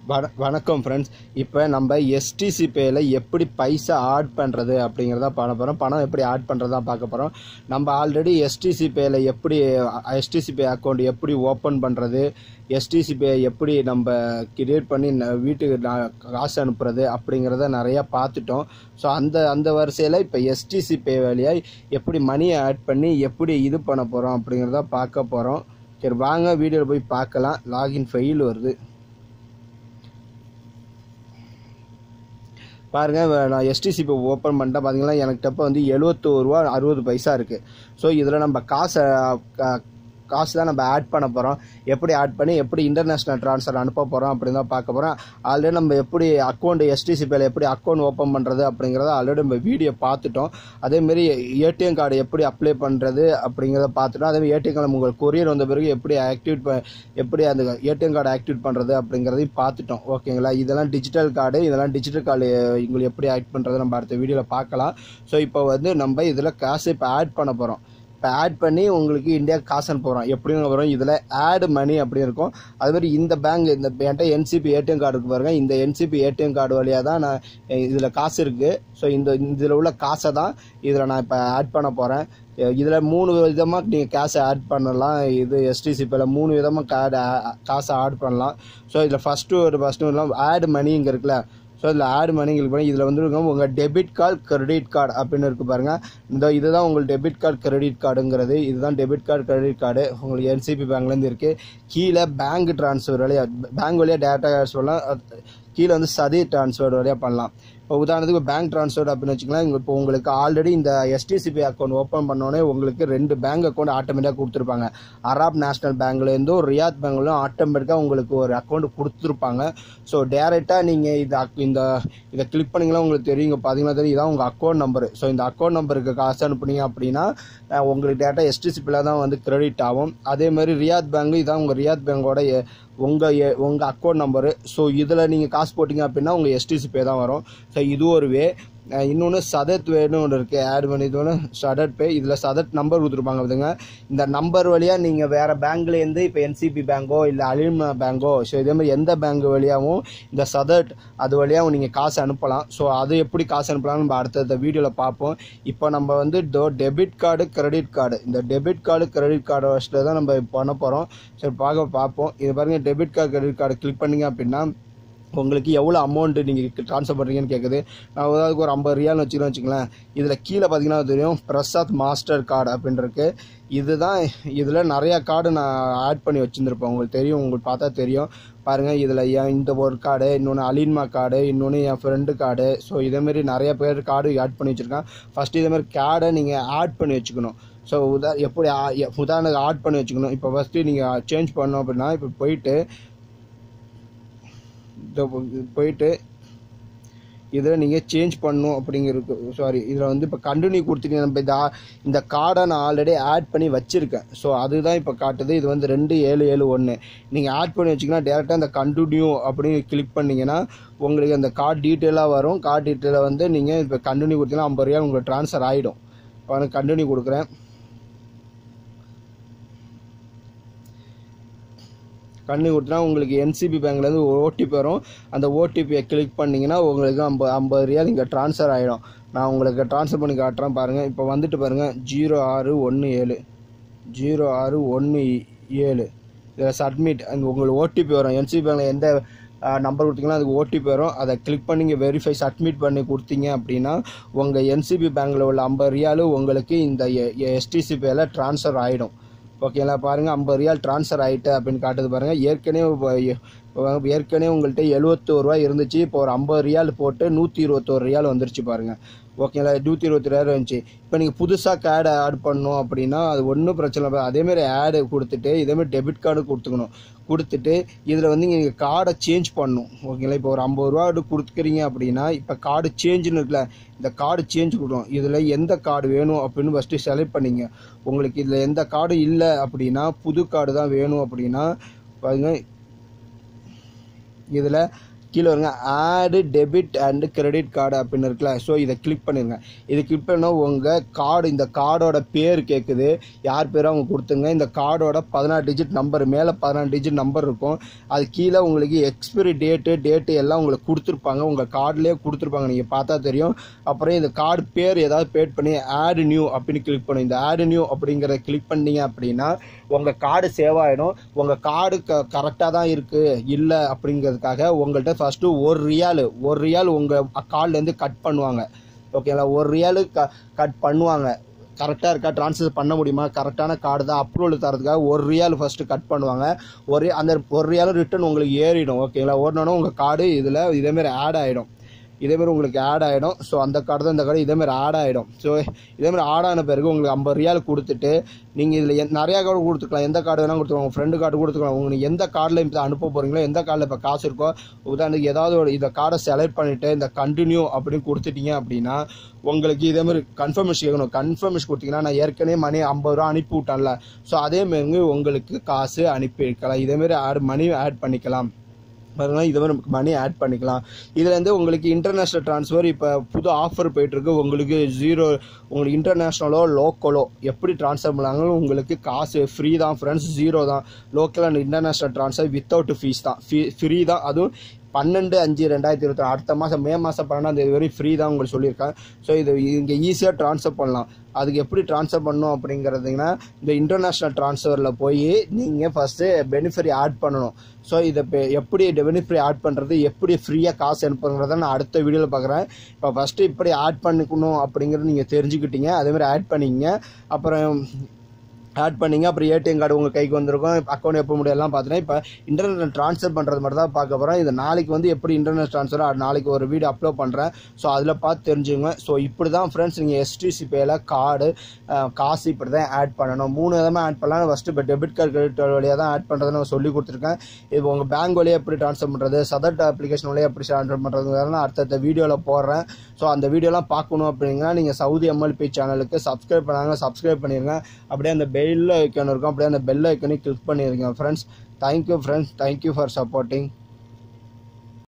வண வணக்கம் ஃப்ரெண்ட்ஸ் இப்போ நம்ம எஸ்டிசி பேயில் எப்படி பைசா ஆட் பண்ணுறது அப்படிங்கிறத பண்ண போகிறோம் பணம் எப்படி ஆட் பண்ணுறதா பார்க்க போகிறோம் நம்ம ஆல்ரெடி எஸ்டிசி பேயில் எப்படி எஸ்டிசி பே அக்கௌண்ட் எப்படி ஓப்பன் பண்ணுறது எஸ்டிசி பே எப்படி நம்ம கிரியேட் பண்ணி ந- வீட்டுக்கு நா- காசு அனுப்புறது அப்படிங்கிறத நிறையா பார்த்துட்டோம் ஸோ அந்த அந்த வரிசையில் இப்போ எஸ்டிசி பே வழியாக எப்படி மணியை ஆட் பண்ணி எப்படி இது பண்ண போகிறோம் அப்படிங்கிறத பார்க்க போகிறோம் சரி வாங்க வீடியோவில் போய் பார்க்கலாம் லாகின் ஃபெயில் வருது பாருங்க வ- நான் எஸ்டிசி இப்போ ஓப்பன் பண்ணிட்டேன் பார்த்தீங்கன்னா எனக்கு இப்போ வந்து எழுபத்தோரு ரூபா அறுபது பைசா இருக்குது ஸோ இதில் நம்ம காசை கா- காசு தான் நம்ம ஆட் பண்ண போகிறோம் எப்படி ஆட் பண்ணி எப்படி இன்டர்நேஷ்னல் ட்ரான்ஸ்ஃபர் அனுப்ப போகிறோம் அப்படின்னு தான் பார்க்க போகிறோம் ஆல்ரெடி நம்ம எப்படி அக்கௌண்ட் எஸ்டிசி பேல எப்படி அக்கௌண்ட் ஓப்பன் பண்ணுறது அப்படிங்கிறத ஆல்ரெடி நம்ம வீடியோ பார்த்துட்டோம் அதேமாரி ஏடிஎம் கார்டு எப்படி அப்ளை பண்ணுறது அப்படிங்கிறத பார்த்துட்டோம் அதேமாதிரி ஏடிஎம் கார்டு உங்களுக்கு கொரியர் வந்த பிறகு எப்படி ஆக்டிவேட் எப்படி அந்த ஏடிஎம் கார்டு ஆக்டிவேட் பண்ணுறது அப்படிங்கிறதையும் பார்த்துட்டோம் ஓகேங்களா இதெல்லாம் டிஜிட்டல் கார்டு இதெல்லாம் டிஜிட்டல் கார்டு உங்களுக்கு எப்படி ஆக்ட் பண்ணுறது நம்ம அடுத்த வீடியோவில் பார்க்கலாம் ஸோ இப்போ வந்து நம்ம இதில் காசு இப்போ ஆட் பண்ண போகிறோம் இப்போ ஆட் பண்ணி உங்களுக்கு இந்தியா காசு அனுப்புகிறோம் எப்படின்னு வரும் இதில் ஆட் மணி அப்படி இருக்கும் அது மாதிரி இந்த பேங்க் இந்த என்கிட்ட என்சிபி ஏடிஎம் கார்டு இருக்கு பாருங்க இந்த என்சிபி ஏடிஎம் கார்டு வழியாக தான் நான் இதில் காசு இருக்குது ஸோ இந்த இதில் உள்ள காசை தான் இதில் நான் இப்போ ஆட் பண்ண போகிறேன் இதில் மூணு விதமாக நீங்கள் காசை ஆட் பண்ணலாம் இது எஸ்டிசி பேல மூணு விதமாக கார்டு காசை ஆட் பண்ணலாம் ஸோ இதில் ஃபஸ்ட்டு ஒரு ஃபஸ்ட்டு வரலாம் ஆட் மணி இங்கே இருக்குல்ல ஸோ இதில் ஆட் மணி இருக்கு பாருங்க இதில் வந்து இருக்கும் உங்கள் டெபிட் கார்டு கிரெடிட் கார்டு அப்படின்னு இருக்கு பாருங்க இந்த இதுதான் உங்களுக்கு டெபிட் கார்டு கிரெடிட் கார்டுங்கிறது இதுதான் டெபிட் கார்டு கிரெடிட் கார்டு உங்களுக்கு என்சிபி பேங்க்லேருந்து இருக்குது கீழே பேங்க் ட்ரான்ஸ்ஃபர் வழியாக பேங்க் வழியாக டேட்டா ட்ரான்ஸ்ஃபர்லாம் கீழே வந்து சதி ட்ரான்ஸ்ஃபர் வழியாக பண்ணலாம் இப்போ உதாரணத்துக்கு பேங்க் ட்ரான்ஸ்ஃபர் அப்படின்னு வச்சுக்கலாம் இங்க இப்போ உங்களுக்கு ஆல்ரெடி இந்த எஸ்டிசிபி அக்கௌண்ட் ஓப்பன் பண்ணோடனே உங்களுக்கு ரெண்டு பேங்க் அக்கௌண்ட் ஆட்டோமேட்டிக்காக கொடுத்துருப்பாங்க அராப் நேஷனல் பேங்க்லேருந்தும் ரியாத் பேங்க்லையும் ஆட்டோமேட்டிக்காக உங்களுக்கு ஒரு அக்கௌண்ட் கொடுத்துருப்பாங்க ஸோ டேரெக்டாக நீங்கள் இது அக்- இந்த இதை கிளிக் பண்ணிங்கன்னா உங்களுக்கு தெரியும் இங்கே பார்த்தீங்கன்னா தெரியும் இதான் உங்கள் அக்கௌண்ட் நம்பர் ஸோ இந்த அக்கௌண்ட் நம்பருக்கு காசு அனுப்புனீங்க அப்படின்னா அஹ், உங்களுக்கு டேட்டா எஸ்டிசிபியில் தான் வந்து கிரெடிட் ஆகும் அதே மாதிரி ரியாத் பேங்க் இதான் உங்கள் ரியாத் பேங்கோட எ- உங்க எ- உங்க அக்கௌண்ட் நம்பரு ஸோ இதில் நீங்கள் காசு போட்டிங்க அப்படின்னா உங்கள் எஸ்டிசி பே தான் வரும் ஸோ இது ஒரு வே இன்னொன்று சதத் வேணும் ஒன்று இருக்குது ஆட் பண்ணி இது ஒன்று சதட் பே இதில் சதட் நம்பர் கொடுத்துருப்பாங்க இதுங்க இந்த நம்பர் வழியாக நீங்கள் வேறு பேங்க்லேருந்து இப்போ என்சிபி பேங்கோ இல்லை அலிம்னா பேங்கோ ஸோ இதே மாதிரி எந்த பேங்க் வழியாகவும் இந்த சதட் அது வழியாகவும் நீங்கள் காசு அனுப்பலாம் ஸோ அது எப்படி காசு அனுப்பலாம் நம்ம அடுத்தடுத்த வீடியோவில் பார்ப்போம் இப்போ நம்ம வந்து டோ டெபிட் கார்டு கிரெடிட் கார்டு இந்த டெபிட் கார்டு கிரெடிட் கார்டு வச்சுட்டு தான் நம்ம பண்ண போகிறோம் சரி பார்க்க பார்ப்போம் இது பாருங்க debit card credit card click பண்ணீங்க அப்படின்னா உங்களுக்கு எவ்வளோ அமௌண்ட் நீங்கள் ட்ரான்ஸ்ஃபர் பண்ணுறீங்கன்னு கேட்குது நான் உதாரணத்துக்கு ஒரு ஐம்பது ரியால்னு வச்சுக்கலாம் வச்சுங்களேன் இதில் கீழே பார்த்தீங்கன்னா தெரியும் பிரசாத் மாஸ்டர் கார்டு அப்படின்னு இருக்கு இதுதான் இதில் நிறையா கார்டு நான் ஆட் பண்ணி வச்சுருந்துருப்பேன் உங்களுக்கு தெரியும் உங்களுக்கு பார்த்தா தெரியும் பாருங்கள் இதில் என் இந்த ஒரு கார்டு இன்னொன்று அலின்மா கார்டு இன்னொன்று என் ஃப்ரெண்டு கார்டு ஸோ இதேமாரி நிறைய பேர் கார்டு ஆட் பண்ணி வச்சுருக்கேன் ஃபஸ்ட்டு இதேமாதிரி கார்டை நீங்கள் ஆட் பண்ணி வச்சுக்கணும் ஸோ உதா எப்படி ஆ- எ- உதாரணத்துக்கு ஆட் பண்ணி வச்சுக்கணும் இப்போ ஃபஸ்ட்டு நீங்கள் சேஞ்ச் பண்ணோம் அப்படின்னா இப்போ போயிட்டு இதோ போ- போயிட்டு இதில் நீங்கள் சேஞ்ச் பண்ணும் அப்படிங்கிறது சாரி இதில் வந்து இப்போ கண்டினியூ கொடுத்துட்டீங்க நம்ம இந்த ஆ- இந்த கார்டை நான் ஆல்ரெடி ஆட் பண்ணி வச்சுருக்கேன் ஸோ அதுதான் இப்போ காட்டுது இது வந்து ரெண்டு ஏழு ஏழு ஒன்று நீங்கள் ஆட் பண்ணி வச்சிங்கன்னா டேரெக்டாக இந்த கண்டினியூ அப்படின்னு கிளிக் பண்ணிங்கன்னா உங்களுக்கு அந்த கார்டு டீட்டெயிலாக வரும் கார்டு டீட்டெயிலை வந்து நீங்கள் இப்போ கண்டினியூ கொடுத்தீங்கன்னா ஐம்பது ரூபா உங்களுக்கு ட்ரான்ஸ்ஃபர் ஆகிடும் இப்போ நான் கண்டினியூ கொடுக்குறேன் கண்ணு கொடுத்தா உங்களுக்கு என்சிபி பேங்க்லேருந்து ஒரு ஓடிபி வரும் அந்த ஓடிபியை கிளிக் பண்ணிங்கன்னா உங்களுக்கு ஐம்பது ஐம்பது ரியால் இங்கே ட்ரான்ஸ்ஃபர் ஆகிடும் நான் உங்களுக்கு ட்ரான்ஸ்ஃபர் பண்ணி காட்டுறேன் பாருங்கள் இப்போ வந்துட்டு பாருங்கள் ஜீரோ ஆறு ஒன்று ஏழு ஜீரோ ஆறு ஒன்று ஏழு இதில் சப்மிட் அந்த உங்களுக்கு ஓடிபி வரும் என்சிபி பேங்கில் எந்த நம்பர் கொடுத்தீங்கன்னா அதுக்கு ஓடிபி வரும் அதை கிளிக் பண்ணி இங்கே வெரிஃபை சப்மிட் பண்ணி கொடுத்தீங்க அப்படின்னா உங்கள் என்சிபி பேங்கில் உள்ள ஐம்பது ரியாலு உங்களுக்கு இந்த எஸ்டிசி பேல ட்ரான்ஸ்ஃபர் ஆகிடும் ஓகேங்களா பாருங்கள் ஐம்பது ரியால் ட்ரான்ஸ்ஃபர் ஆகிட்டு அப்படின்னு காட்டுது பாருங்கள் ஏற்கனவே இப்போ இப்போ ஏற்கனவே உங்கள்கிட்ட எழுபத்தோரு ரூபா இருந்துச்சு இப்போ ஒரு ஐம்பது ரியால் போட்டு நூற்றி இருபத்தோரு ரியால் வந்துருச்சு பாருங்கள் ஓகேங்களா நூற்றி இருபத்தி ரெண்டாயிரம் இருந்துச்சு இப்போ நீங்கள் புதுசாக கார்டு ஆட் பண்ணணும் அப்படின்னா அது ஒன்றும் பிரச்சனை இல்லை அதேமாரி ஆடு கொடுத்துட்டு இதேமாரி டெபிட் கார்டு கொடுத்துக்கணும் கொடுத்துட்டு இதில் வந்து நீங்கள் கார்டை சேஞ்ச் பண்ணணும் ஓகேங்களா இப்போ ஒரு ஐம்பது ரூபா கொடுத்துக்கிறீங்க அப்படின்னா இப்போ கார்டு சேஞ்சுன்னு இருக்குல்ல இந்த கார்டு சேஞ்ச் கொடுக்கணும் இதில் எந்த கார்டு வேணும் அப்படின்னு ஃபஸ்ட்டு செலக்ட் பண்ணிங்க உங்களுக்கு இதில் எந்த கார்டு இல்லை அப்படின்னா புது கார்டு தான் வேணும் அப்படின்னா பாருங்க இதில் கீழே வருங்க ஆடு டெபிட் அண்ட் கிரெடிட் கார்டு அப்படின்னு இருக்குல்ல ஸோ இதை கிளிக் பண்ணிருங்க இது கிளிக் பண்ணால் உங்கள் கார்டு இந்த கார்டோட பேர் கேட்குது யார் பேரும் அவங்க கொடுத்துங்க இந்த கார்டோட பதினாறு டிஜிட் நம்பர் மேலே பதினாறு டிஜிட் நம்பர் இருக்கும் அது கீழே உங்களுக்கு எக்ஸ்பிரி டேட்டு டேட்டு எல்லாம் உங்களுக்கு கொடுத்துருப்பாங்க உங்கள் கார்டுலேயே கொடுத்துருப்பாங்க நீங்கள் பார்த்தா தெரியும் அப்புறம் இந்த கார்டு பேர் ஏதாவது பேட் பண்ணி ஆட் நியூ அப்படின்னு கிளிக் பண்ணும் இந்த ஆட் நியூ அப்படிங்கிறத கிளிக் பண்ணீங்க அப்படின்னா உங்கள் கார்டு சேவ் ஆகிடும் உங்கள் கார்டு க கரெக்டாக தான் இருக்குது இல்லை அப்படிங்கிறதுக்காக உங்கள்கிட்ட ஃபஸ்ட்டு ஒரு ரியால் ஒரு ரியால் உங்கள் கார்ட்லேருந்து கட் பண்ணுவாங்க ஓகேங்களா ஒரு ரியாலு க கட் பண்ணுவாங்க கரெக்டாக இருக்கா ட்ரான்ஸ்ஃபர் பண்ண முடியுமா கரெக்டான கார்டு தான் அப்ரூவல் தரதுக்காக ஒரு ரியால் ஃபஸ்ட்டு கட் பண்ணுவாங்க ஒரு அந்த ஒரு ரியாலும் ரிட்டன் உங்களுக்கு ஏறிடும் ஓகேங்களா ஓடினோன்னா உங்கள் கார்டு இதில் இதேமாரி ஆட் ஆகிடும் இதேமாரி உங்களுக்கு ஆட் ஆகிடும் ஸோ அந்த கார்டு தான் இந்த கார்டு இதேமாரி ஆட் ஆகிடும் ஸோ இதேமாரி ஆட் ஆன பிறகு உங்களுக்கு ஐம்பது ரியால் கொடுத்துட்டு நீங்கள் இதில் எந் நிறையா கார்டு கொடுத்துக்கலாம் எந்த கார்டு வேணால் கொடுத்துக்கலாம் உங்கள் ஃப்ரெண்டு கார்டு கொடுத்துக்கலாம் உங்களுக்கு எந்த கார்டில் இப்போ அனுப்ப போகிறீங்களோ எந்த கார்டில் இப்போ காசு இருக்கோ உதாரணத்துக்கு ஏதாவது ஒரு இந்த கார்டை செலக்ட் பண்ணிவிட்டு இந்த கண்டினியூ அப்படின்னு கொடுத்துட்டீங்க அப்படின்னா உங்களுக்கு இதேமாதிரி கன்ஃபர்மேஷன் கேட்கணும் கன்ஃபர்மேஷன் கொடுத்தீங்கன்னா நான் ஏற்கனவே மணி ஐம்பது ரூபா அனுப்பி விட்டேன்ல ஸோ அதேமாரி உங்களுக்கு காசு அனுப்பி வைக்கலாம் இதேமாரி ஆட் மணி ஆட் பண்ணிக்கலாம் பாருங்க இதை மாதிரி நமக்கு மணி ஆட் பண்ணிக்கலாம் இதுலேருந்து உங்களுக்கு இன்டர்நேஷ்னல் ட்ரான்ஸ்ஃபர் இப்போ புது ஆஃபர் போயிட்டுருக்கு உங்களுக்கு ஜீரோ உங்களுக்கு இன்டர்நேஷ்னலோ லோக்கலோ எப்படி ட்ரான்ஸ்ஃபர் பண்ணாங்களோ உங்களுக்கு காசு ஃப்ரீ தான் ஃப்ரெண்ட்ஸ் ஜீரோ தான் local and international transfer without fees தான் ஃபீ ஃப்ரீ தான் அதுவும் பன்னெண்டு அஞ்சு ரெண்டாயிரத்தி இருபத்தி அடுத்த மாதம் மே மாதம் பன்னெண்டாம் தேதி வரை ஃப்ரீ தான் உங்களுக்கு சொல்லியிருக்கேன் ஸோ இது இங்கே ஈஸியாக ட்ரான்ஸ்ஃபர் பண்ணலாம் அதுக்கு எப்படி ட்ரான்ஸ்ஃபர் பண்ணணும் அப்படிங்கிறதுங்கன்னா இந்த இன்டர்நேஷ்னல் ட்ரான்ஸ்ஃபரில் போய் நீங்கள் ஃபஸ்ட்டு பெனிஃபிட் ஆட் பண்ணணும் ஸோ இதை இப்போ எப்படி பெனிஃபிட் ஆட் பண்ணுறது எப்படி ஃப்ரீயாக காசு அனுப்புங்கிறத நான் அடுத்த வீடியோவில் பார்க்குறேன் இப்போ ஃபஸ்ட்டு இப்படி ஆட் பண்ணிக்கணும் அப்படிங்கிறது நீங்கள் தெரிஞ்சுக்கிட்டீங்க அதேமாதிரி ஆட் பண்ணிங்க அப்புறம் ஆட் பண்ணீங்க அப்புறம் ஏடிஎம் கார்டு உங்கள் கைக்கு வந்திருக்கும் அக்கௌண்ட் எப்போ முடியும் எல்லாம் பார்த்துட்டேன் இப்போ இன்டர்நெட் ட்ரான்ஸ்ஃபர் பண்ணுறது மட்டும் தான் பார்க்க போகிறோம் இது நாளைக்கு வந்து எப்படி இன்டர்நெட் ட்ரான்ஸ்ஃபர் நாளைக்கு ஒரு வீடியோ அப்லோட் பண்ணுறேன் ஸோ அதில் பார்த்து தெரிஞ்சுங்க ஸோ இப்படி தான் ஃப்ரெண்ட்ஸ் நீங்கள் எஸ்டிசி பேயில் கார்டு காசு இப்படி தான் ஆட் பண்ணணும் மூணு விதமாக ஆட் பண்ணலாம் ஃபஸ்ட்டு இப்போ டெபிட் கார்டு கிரெடிட் கார்டு வழியாக தான் ஆட் பண்ணுறதுன்னு நான் சொல்லி கொடுத்துருக்கேன் இப்போ உங்கள் பேங்க் வழியாக எப்படி ட்ரான்ஸ்ஃபர் பண்ணுறது சதர்ட் அப்ளிகேஷன் வழியாக எப்படி ட்ரான்ஸ்ஃபர் பண்ணுறதுங்கிறத நான் அடுத்தடுத்த வீடியோவில் போடுறேன் ஸோ அந்த வீடியோலாம் பார்க்கணும் அப்படிங்கன்னா நீங்கள் சவுதி எம்எல்பி சேனலுக்கு சப்ஸ்கிரைப் பண்ணாங்க சப்ஸ்கிரைப் பண்ணிடுங்க அப்படியே அந்த பெல் ஐக்கன் இருக்கும் அப்படியே அந்த பெல் ஐக்கனையும் கிளிக் பண்ணிடுங்க friends thank you friends thank you for supporting